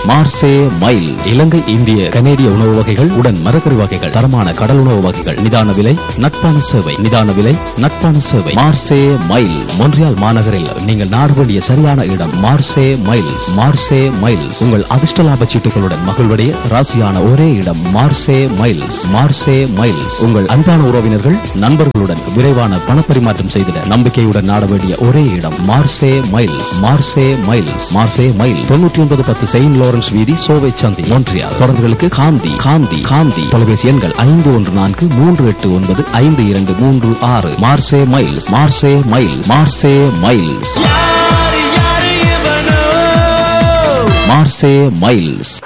மார்சே mile இலங்கை இந்திய கனேடிய உணவு வகைகள் உடன் மரக்கறி வகைகள் தரமான கடல் உணவு வகைகள் நிதான விலை நட்பான சேவை நிதான விலை நட்பான சேவை மார்சே மைல் மொன்றியால் மாநகரில் நீங்கள் நாட வேண்டிய சரியான இடம் மார்சே மைல் மார்சே மைல் உங்கள் அதிர்ஷ்ட லாப சீட்டுகளுடன் மகிழ்வடைய ராசியான ஒரே இடம் மார்சே மைல்ஸ் மார்சே மைல்ஸ் உங்கள் அன்பான உறவினர்கள் நண்பர்களுடன் விரைவான பணப்பரிமாற்றம் செய்திட நம்பிக்கையுடன் நாட வேண்டிய ஒரே இடம் மார்சே மைல்ஸ் மார்சே மைல்ஸ் மார்சே மைல் தொண்ணூற்றி ஒன்பது பத்து செயின்ட் லாரன்ஸ் வீதி சோவை சந்தி மொன்றியால் தொடர்புகளுக்கு காந்தி காந்தி காந்தி தொலைபேசி எண்கள் ஐந்து ஒன்று நான்கு மூன்று எட்டு ஒன்பது ஐந்து இரண்டு மூன்று ஆறு மார்சே மைல்ஸ் மார்சே மைல்ஸ் மார்சே மைல்ஸ் யாரு யாரு இவனோ மார்சே மைல்ஸ்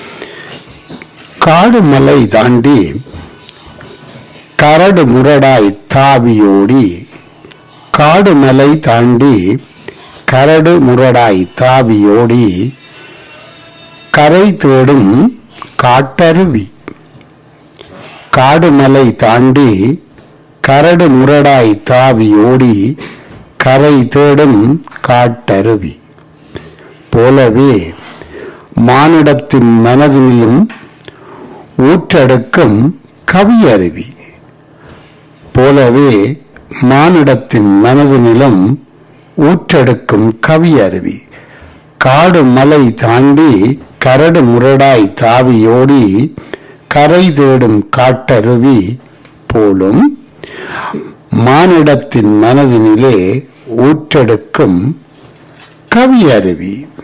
காடு மலை தாண்டி கரடு முரடாய் தாவியோடி காடு மலை தாண்டி கரடு முரடாய் தாவியோடி கரை தேடும் காட்டருவி காடு மலை தாண்டி கரடு முரடாய் தாவியோடி கரை தேடும் காட்டருவி போலவே மானிடத்தின் மனதிலும் ஊற்றெடுக்கும் கவியருவி போலவே மானிடத்தின் மனதினிலும் ஊற்றெடுக்கும் கவியருவி காடு மலை தாண்டி கரடு முரடாய் தாவியோடி கரை தேடும் காட்டருவி போலும் மானிடத்தின் மனதினிலே ஊற்றெடுக்கும் கவியருவி